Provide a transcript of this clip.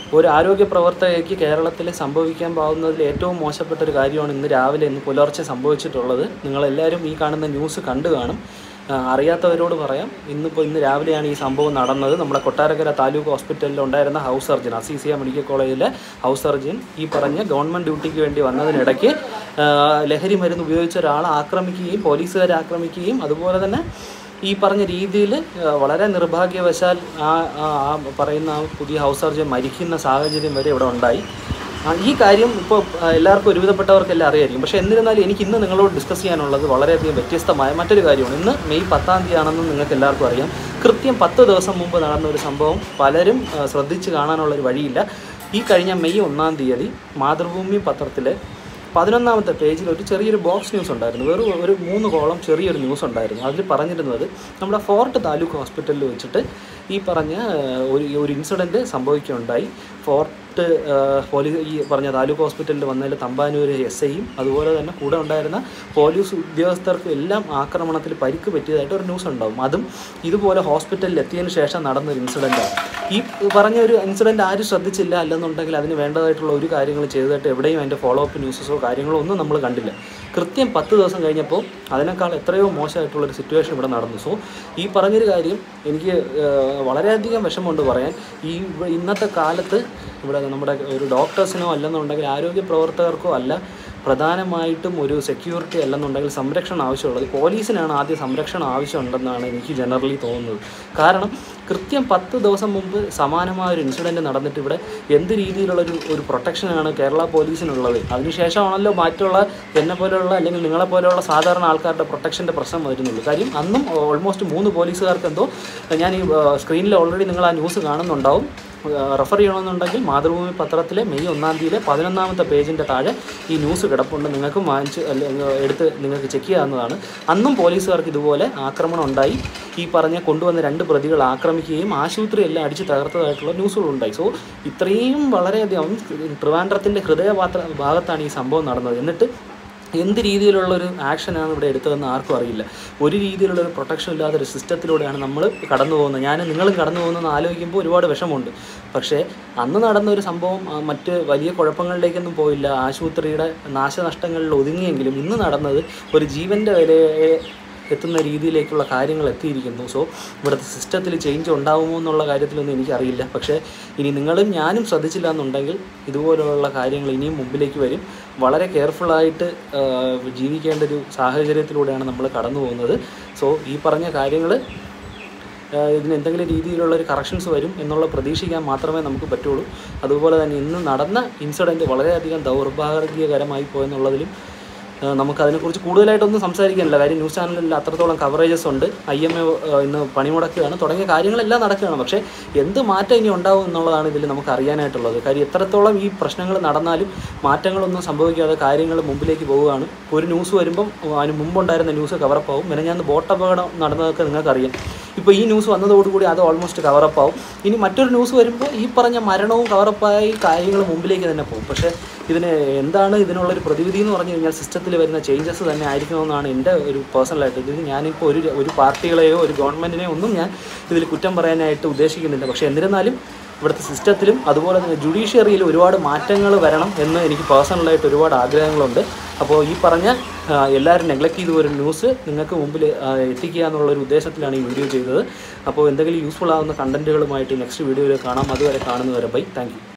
ഒരു ആരോഗ്യ പ്രവർത്തകയ്ക്ക് കേരളത്തിൽ സംഭവിക്കാൻ പോകുന്നതിൽ ഏറ്റവും മോശപ്പെട്ട ഒരു കാര്യമാണ് ഇന്ന് രാവിലെ ഇന്ന് പുലർച്ചെ സംഭവിച്ചിട്ടുള്ളത് നിങ്ങളെല്ലാവരും ഈ കാണുന്ന ന്യൂസ് കണ്ടു കാണും ആ, അറിയാത്തവരോട് പറയാം ഇന്നിപ്പോൾ ഇന്ന് രാവിലെയാണ് ഈ സംഭവം നടന്നത് നമ്മുടെ കൊട്ടാരക്കര താലൂക്ക് ഹോസ്പിറ്റലിൽ ഉണ്ടായിരുന്ന ഹൗസ് സർജൻ അസീസിയ മെഡിക്കൽ കോളേജിലെ ഹൗസ് സർജൻ ഈ പറഞ്ഞ ഗവൺമെൻറ് ഡ്യൂട്ടിക്ക് വേണ്ടി വന്നതിനിടയ്ക്ക് ആ, ലഹരി മരുന്ന് ഉപയോഗിച്ച ഒരാളെ ആക്രമിക്കുകയും പോലീസുകാരെ ആക്രമിക്കുകയും അതുപോലെ തന്നെ ഈ പറഞ്ഞ രീതിയിൽ വളരെ നിർഭാഗ്യവശാൽ ആ ആ ആ പറയുന്ന ആ പുതിയ ഹൗസ് സർജൻ മരിക്കുന്ന സാഹചര്യം വരെ ഇവിടെ ഉണ്ടായി ആ, ഈ കാര്യം ഇപ്പോൾ എല്ലാവർക്കും ഒരുവിധപ്പെട്ടവർക്കെല്ലാം അറിയായിരിക്കും പക്ഷേ എന്നിരുന്നാലും എനിക്ക് ഇന്ന് നിങ്ങളോട് ഡിസ്കസ് ചെയ്യാനുള്ളത് വളരെയധികം വ്യത്യസ്തമായ മറ്റൊരു കാര്യമാണ് ഇന്ന് മെയ് പത്താം തീയതി ആണെന്ന് നിങ്ങൾക്ക് എല്ലാവർക്കും അറിയാം കൃത്യം പത്ത് ദിവസം മുമ്പ് നടന്ന ഒരു സംഭവം പലരും ആ, ശ്രദ്ധിച്ച് കാണാനുള്ളൊരു വഴിയില്ല ഈ കഴിഞ്ഞ മെയ് ഒന്നാം തീയതി മാതൃഭൂമി പത്രത്തിലെ പതിനൊന്നാമത്തെ പേജിൽ ഒരു ചെറിയൊരു ബോക്സ് ന്യൂസ് ഉണ്ടായിരുന്നു വെറും ഒരു മൂന്ന് കോളം ചെറിയൊരു ന്യൂസ് ഉണ്ടായിരുന്നു അതിൽ പറഞ്ഞിരുന്നത് നമ്മുടെ ഫോർട്ട് താലൂക്ക് ഹോസ്പിറ്റലിൽ വെച്ചിട്ട് ഈ പറഞ്ഞ ഏഹ്, ഒരു ഒരു ഇൻസിഡൻറ്റ് സംഭവിക്കുകയുണ്ടായി ഫോർട്ട് പോലീസ് ഈ പറഞ്ഞ താലൂക്ക് ഹോസ്പിറ്റലിൽ വന്നതിൽ തമ്പാനൂർ എസ് ഐയും അതുപോലെ തന്നെ കൂടെ ഉണ്ടായിരുന്ന പോലീസ് ഉദ്യോഗസ്ഥർക്കും എല്ലാം ആക്രമണത്തിൽ പരിക്ക് പറ്റിയതായിട്ട് ഒരു ന്യൂസ് ഉണ്ടാവും അതും ഇതുപോലെ ഹോസ്പിറ്റലിൽ എത്തിയതിന് ശേഷം നടന്ന ഒരു ഇൻസിഡൻറ്റാണ് ഈ പറഞ്ഞ ഒരു ഇൻസിഡൻറ്റ് ആരും ശ്രദ്ധിച്ചില്ല അല്ലെന്നുണ്ടെങ്കിൽ അതിന് വേണ്ടതായിട്ടുള്ള ഒരു കാര്യങ്ങൾ ചെയ്തതായിട്ട് എവിടെയും അതിൻ്റെ ഫോളോ അപ്പ് ന്യൂസസോ കാര്യങ്ങളോ ഒന്നും നമ്മൾ കണ്ടില്ല കൃത്യം പത്ത് ദിവസം കഴിഞ്ഞപ്പോൾ അതിനേക്കാൾ എത്രയോ മോശമായിട്ടുള്ളൊരു സിറ്റുവേഷൻ ഇവിടെ നടന്നു സോ ഈ പറഞ്ഞൊരു കാര്യം എനിക്ക് ഏഹ്, വളരെയധികം വിഷമമുണ്ട് പറയാൻ ഈ ഇവ- ഇന്നത്തെ കാലത്ത് ഇവിടെ നമ്മുടെ ഒരു ഡോക്ടേഴ്സിനോ അല്ലെന്നുണ്ടെങ്കിൽ ആരോഗ്യ പ്രവർത്തകർക്കോ അല്ല പ്രധാനമായിട്ടും ഒരു സെക്യൂരിറ്റി അല്ലെന്നുണ്ടെങ്കിൽ സംരക്ഷണം ആവശ്യമുള്ളത് പോലീസിനാണ് ആദ്യം സംരക്ഷണം ആവശ്യമുണ്ടെന്നാണ് എനിക്ക് ജനറലി തോന്നുന്നത് കാരണം കൃത്യം പത്ത് ദിവസം മുമ്പ് സമാനമായ ഒരു ഇൻസിഡൻറ്റ് നടന്നിട്ട് ഇവിടെ എന്ത് രീതിയിലുള്ളൊരു ഒരു പ്രൊട്ടക്ഷനാണ് കേരള പോലീസിനുള്ളത് അതിനുശേഷമാണല്ലോ മറ്റുള്ള എന്നെ പോലെയുള്ള അല്ലെങ്കിൽ നിങ്ങളെ പോലെയുള്ള സാധാരണ ആൾക്കാരുടെ പ്രൊട്ടക്ഷൻ്റെ പ്രശ്നം വരുന്നുള്ളൂ കാര്യം അന്നും ഓൾമോസ്റ്റ് മൂന്ന് പോലീസുകാർക്ക് എന്തോ ഞാൻ ഈ സ്ക്രീനിൽ ഓൾറെഡി നിങ്ങൾ ആ ന്യൂസ് കാണുന്നുണ്ടാവും റെഫർ ചെയ്യണമെന്നുണ്ടെങ്കിൽ മാതൃഭൂമി പത്രത്തിലെ മെയ് ഒന്നാം തീയതിയിലെ പതിനൊന്നാമത്തെ പേജിൻ്റെ താഴെ ഈ ന്യൂസ് കിടപ്പുണ്ട് നിങ്ങൾക്ക് വാങ്ങിച്ച് അല്ലെങ്കിൽ എടുത്ത് നിങ്ങൾക്ക് ചെക്ക് ചെയ്യാവുന്നതാണ് അന്നും പോലീസുകാർക്ക് ഇതുപോലെ ആക്രമണം ഉണ്ടായി ഈ പറഞ്ഞ കൊണ്ടുവന്ന രണ്ട് പ്രതികൾ ആക്രമിക്കുകയും ആശുപത്രി എല്ലാം അടിച്ച് തകർത്തതായിട്ടുള്ള ന്യൂസുകളുണ്ടായി സോ ഇത്രയും വളരെയധികം ട്രിവാൻഡ്രത്തിൻ്റെ ഹൃദയപാത്ര ഭാഗത്താണ് ഈ സംഭവം നടന്നത് എന്നിട്ട് എന്ത് രീതിയിലുള്ളൊരു ആക്ഷനാണ് ഇവിടെ എടുത്തതെന്ന് ആർക്കും അറിയില്ല ഒരു രീതിയിലുള്ള ഒരു പ്രൊട്ടക്ഷൻ ഇല്ലാത്ത ഒരു സിസ്റ്റത്തിലൂടെയാണ് നമ്മൾ കടന്നു പോകുന്നത് ഞാൻ നിങ്ങളും കടന്നു പോകുന്നതെന്ന് ആലോചിക്കുമ്പോൾ ഒരുപാട് വിഷമമുണ്ട് പക്ഷേ അന്ന് നടന്ന ഒരു സംഭവം ആ, മറ്റ് വലിയ കുഴപ്പങ്ങളിലേക്കൊന്നും പോയില്ല ആശുപത്രിയുടെ നാശനഷ്ടങ്ങളിൽ ഒതുങ്ങിയെങ്കിലും ഇന്ന് നടന്നത് ഒരു ജീവൻ്റെ വിലയെ എത്തുന്ന രീതിയിലേക്കുള്ള കാര്യങ്ങൾ എത്തിയിരിക്കുന്നു സോ ഇവിടുത്തെ സിസ്റ്റത്തിൽ ചേഞ്ച് ഉണ്ടാകുമോ എന്നുള്ള കാര്യത്തിലൊന്നും എനിക്കറിയില്ല പക്ഷേ ഇനി നിങ്ങളും ഞാനും ശ്രദ്ധിച്ചില്ല എന്നുണ്ടെങ്കിൽ ഇതുപോലുള്ള കാര്യങ്ങൾ ഇനിയും മുമ്പിലേക്ക് വരും വളരെ കെയർഫുള്ളായിട്ട് ജീവിക്കേണ്ട ഒരു സാഹചര്യത്തിലൂടെയാണ് നമ്മൾ കടന്നു പോകുന്നത് സോ ഈ പറഞ്ഞ കാര്യങ്ങൾ ഇതിന് എന്തെങ്കിലും രീതിയിലുള്ള ഒരു കറക്ഷൻസ് വരും എന്നുള്ള പ്രതീക്ഷിക്കാൻ മാത്രമേ നമുക്ക് പറ്റുള്ളൂ അതുപോലെ തന്നെ ഇന്ന് നടന്ന ഇൻസിഡൻറ്റ് വളരെയധികം ദൗർഭാഗ്യകരമായി പോയെന്നുള്ളതിലും ആ, നമുക്ക് അതിനെക്കുറിച്ച് കൂടുതലായിട്ടൊന്നും സംസാരിക്കാനില്ല കാര്യം ന്യൂസ് ചാനലിൽ അത്രത്തോളം കവറേജസ് ഉണ്ട് ഐ എം എ ഇന്ന് പണിമുടക്കുകയാണ് തുടങ്ങിയ കാര്യങ്ങളെല്ലാം നടക്കുകയാണ് പക്ഷേ എന്ത് മാറ്റം ഇനി ഉണ്ടാവും എന്നുള്ളതാണ് ഇതിൽ നമുക്ക് അറിയാനായിട്ടുള്ളത് കാര്യം എത്രത്തോളം ഈ പ്രശ്നങ്ങൾ നടന്നാലും മാറ്റങ്ങളൊന്നും സംഭവിക്കാതെ കാര്യങ്ങൾ മുമ്പിലേക്ക് പോവുകയാണ് ഒരു ന്യൂസ് വരുമ്പം അതിന് മുമ്പുണ്ടായിരുന്ന ന്യൂസ് കവറപ്പ് ആവും മെനഞ്ഞാന്ന് ബോട്ട് അപകടം നടന്നതൊക്കെ നിങ്ങൾക്കറിയാം ഇപ്പോൾ ഈ ന്യൂസ് വന്നതോടുകൂടി അത് ഓൾമോസ്റ്റ് കവറപ്പ് ആവും ഇനി മറ്റൊരു ന്യൂസ് വരുമ്പോൾ ഈ പറഞ്ഞ മരണവും കവറപ്പായി കാര്യങ്ങൾ മുമ്പിലേക്ക് തന്നെ പോകും പക്ഷേ ഇതിന് എന്താണ് ഇതിനുള്ളൊരു പ്രതിവിധി എന്ന് പറഞ്ഞു കഴിഞ്ഞാൽ സിസ്റ്റത്തിൽ വരുന്ന ചേഞ്ചസ് തന്നെ ആയിരിക്കണമെന്നാണ് എൻ്റെ ഒരു പേഴ്സണലായിട്ട് ഇതിന് ഞാനിപ്പോൾ ഒരു ഒരു പാർട്ടികളെയോ ഒരു ഗവൺമെൻറ്റിനെയോ ഒന്നും ഞാൻ ഇതിൽ കുറ്റം പറയാനായിട്ട് ഉദ്ദേശിക്കുന്നില്ല പക്ഷേ എന്നിരുന്നാലും ഇവിടുത്തെ സിസ്റ്റത്തിലും അതുപോലെ തന്നെ ജുഡീഷ്യറിയിൽ ഒരുപാട് മാറ്റങ്ങൾ വരണം എന്ന് എനിക്ക് പേഴ്സണലായിട്ട് ഒരുപാട് ആഗ്രഹങ്ങളുണ്ട് അപ്പോൾ ഈ പറഞ്ഞ ആ, എല്ലാവരും നെഗ്ലക്ട് ചെയ്ത ഒരു ന്യൂസ് നിങ്ങൾക്ക് മുമ്പിൽ ആ, എത്തിക്കുക എന്നുള്ള ഒരു ഉദ്ദേശത്തിലാണ് ഈ വീഡിയോ ചെയ്തത് അപ്പോൾ എന്തെങ്കിലും യൂസ്ഫുൾ ആവുന്ന കണ്ടൻറ്റുകളുമായിട്ട് നെക്സ്റ്റ് വീഡിയോയിൽ കാണാം അതുവരെ കാണുന്നവരെ ബൈ താങ്ക്